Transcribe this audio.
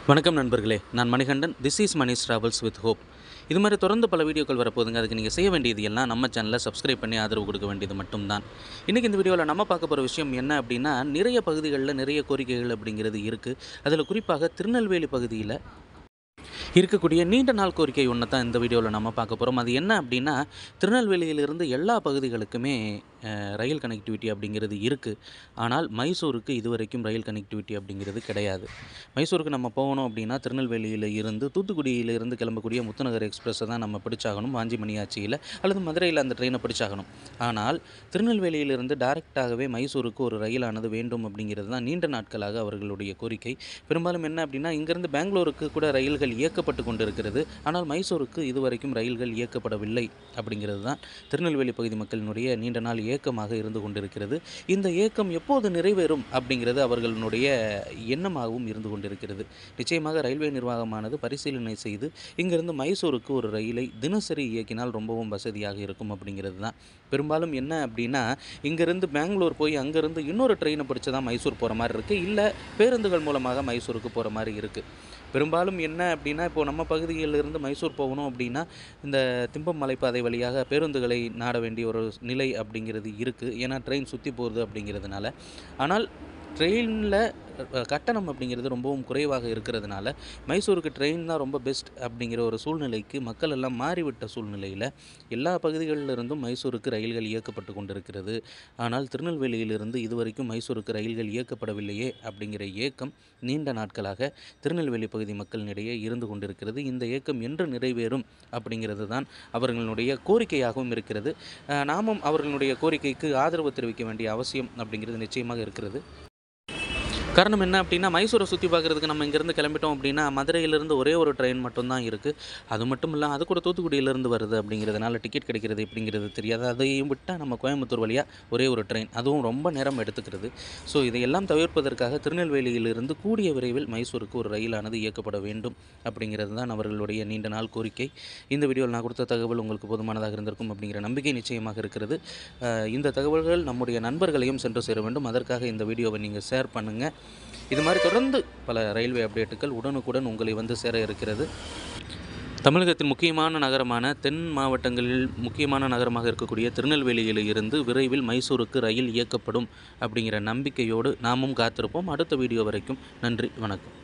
வணக்கம் நண்பர்களே நான் Manikandan this is Mani's travels with hope இது மாதிரி தொடர்ந்து பல வீடியோக்கள் வரப்போகுதுங்க அதுக்கு நீங்கள் செய்ய வேண்டியது எல்லாம் நம்ம சேனலை சப்ஸ்கிரைப் பண்ணி ஆதரவு கொடுக்க வேண்டியது மட்டும்தான் இன்றைக்கி இந்த வீடியோவில் நம்ம பார்க்க போகிற விஷயம் என்ன அப்படின்னா நிறைய பகுதிகளில் நிறைய கோரிக்கைகள் அப்படிங்கிறது இருக்குது அதில் குறிப்பாக திருநெல்வேலி பகுதியில் இருக்கக்கூடிய நீண்ட நாள் கோரிக்கை ஒன்று தான் இந்த வீடியோவில் நம்ம பார்க்க போகிறோம் அது என்ன அப்படின்னா திருநெல்வேலியிலிருந்து எல்லா பகுதிகளுக்குமே அஹ், ரயில் கனெக்டிவிட்டி அப்படிங்கிறது இருக்குது ஆனால் மைசூருக்கு இதுவரைக்கும் ரயில் கனெக்டிவிட்டி அப்படிங்கிறது கிடையாது மைசூருக்கு நம்ம போகணும் அப்படின்னா திருநெல்வேலியில் இருந்து தூத்துக்குடியிலிருந்து கிளம்பக்கூடிய முத்துநகர் எக்ஸ்பிரஸை தான் நம்ம பிடிச்சாகணும் வாஞ்சி மணியாச்சியில் அல்லது மதுரையில் அந்த ட்ரெயினை பிடிச்சாகணும் ஆனால் திருநெல்வேலியிலிருந்து டைரெக்டாகவே மைசூருக்கு ஒரு ரயிலானது வேண்டும் அப்படிங்கிறது தான் நீண்ட நாட்களாக அவர்களுடைய கோரிக்கை பெரும்பாலும் என்ன அப்படின்னா இங்கேருந்து பெங்களூருக்கு கூட ரயில்கள் இயக்கப்பட்டு கொண்டிருக்கிறது ஆனால் மைசூருக்கு இதுவரைக்கும் ரயில்கள் இயக்கப்படவில்லை அப்படிங்கிறது தான் திருநெல்வேலி பகுதி மக்களினுடைய நீண்ட நாள் ஏக்கமாக இருந்து கொண்டிருக்கிறது இந்த ஏக்கம் எப்போது நிறைவேறும் அப்படிங்கிறது அவர்களுடைய எண்ணமாகவும் இருந்து கொண்டிருக்கிறது நிச்சயமாக ரயில்வே நிர்வாகமானது பரிசீலனை செய்து இங்கிருந்து மைசூருக்கு ஒரு ரயிலை தினசரி இயக்கினால் ரொம்பவும் வசதியாக இருக்கும் அப்படிங்கிறது தான் பெரும்பாலும் என்ன அப்படின்னா இங்கேருந்து பெங்களூர் போய் அங்கேருந்து இன்னொரு ட்ரெயினை பிடிச்சி தான் மைசூர் போகிற மாதிரி இருக்குது இல்லை பேருந்துகள் மூலமாக மைசூருக்கு போகிற மாதிரி இருக்குது பெரும்பாலும் என்ன அப்படின்னா இப்போது நம்ம பகுதியிலிருந்து மைசூர் போகணும் அப்படின்னா இந்த திம்பம் மலைப்பாதை வழியாக பேருந்துகளை நாட வேண்டிய ஒரு நிலை அப்படிங்கிறது இருக்குது ஏன்னா ட்ரெயின் சுற்றி போகுது அப்படிங்கிறதுனால ஆனால் ட்ரெயினில் கட்டணம் அப்படிங்கிறது ரொம்பவும் குறைவாக இருக்கிறதுனால மைசூருக்கு ட்ரெயின் தான் ரொம்ப பெஸ்ட் அப்படிங்கிற ஒரு சூழ்நிலைக்கு மக்கள் எல்லாம் மாறிவிட்ட சூழ்நிலையில் எல்லா பகுதிகளிலிருந்தும் மைசூருக்கு ரயில்கள் இயக்கப்பட்டு கொண்டிருக்கிறது ஆனால் திருநெல்வேலியிலிருந்து இதுவரைக்கும் மைசூருக்கு ரயில்கள் இயக்கப்படவில்லையே அப்படிங்கிற ஏக்கம் நீண்ட நாட்களாக திருநெல்வேலி பகுதி மக்களிடையே இருந்து கொண்டிருக்கிறது இந்த ஏக்கம் என்று நிறைவேறும் அப்படிங்கிறது தான் அவர்களுடைய கோரிக்கையாகவும் இருக்கிறது அஹ் நாமும் அவர்களுடைய கோரிக்கைக்கு ஆதரவு தெரிவிக்க வேண்டிய அவசியம் அப்படிங்கிறது நிச்சயமாக இருக்கிறது காரணம் என்ன அப்படின்னா மைசூரை சுற்றி பார்க்குறதுக்கு நம்ம இங்கேருந்து கிளம்பிட்டோம் அப்படின்னா மதுரையிலேருந்து ஒரே ஒரு ட்ரெயின் மட்டும்தான் இருக்குது அது மட்டும் இல்லை அது கூட தூத்துக்குடியிலேருந்து வருது அப்படிங்கிறதுனால டிக்கெட் கிடைக்கிறது அப்படிங்கிறது தெரியாது அதையும் விட்டால் நம்ம கோயம்புத்தூர் வழியாக ஒரே ஒரு ட்ரெயின் அதுவும் ரொம்ப நேரம் எடுத்துக்கிறது ஸோ இதையெல்லாம் தவிர்ப்பதற்காக திருநெல்வேலியிலிருந்து கூடிய விரைவில் மைசூருக்கு ஒரு ரயிலானது இயக்கப்பட வேண்டும் அப்படிங்கிறது தான் அவர்களுடைய நீண்ட நாள் கோரிக்கை இந்த வீடியோவில் நான் கொடுத்த தகவல் உங்களுக்கு போதுமானதாக இருந்திருக்கும் அப்படிங்கிற நம்பிக்கை நிச்சயமாக இருக்கிறது அஹ் இந்த தகவல்கள் நம்முடைய நண்பர்களையும் சென்று சேர வேண்டும் அதற்காக இந்த வீடியோவை நீங்கள் ஷேர் பண்ணுங்கள் இது மாதிரி தொடர்ந்து பல ரயில்வே அப்டேட்டுகள் உடனுக்குடன் உங்களை வந்து சேர இருக்கிறது தமிழகத்தின் முக்கியமான நகரமான தென் மாவட்டங்களில் முக்கியமான நகரமாக இருக்கக்கூடிய திருநெல்வேலியில் இருந்து விரைவில் மைசூருக்கு ரயில் இயக்கப்படும் அப்படிங்கிற நம்பிக்கையோடு நாமும் காத்திருப்போம் அடுத்த வீடியோ வரைக்கும் நன்றி வணக்கம்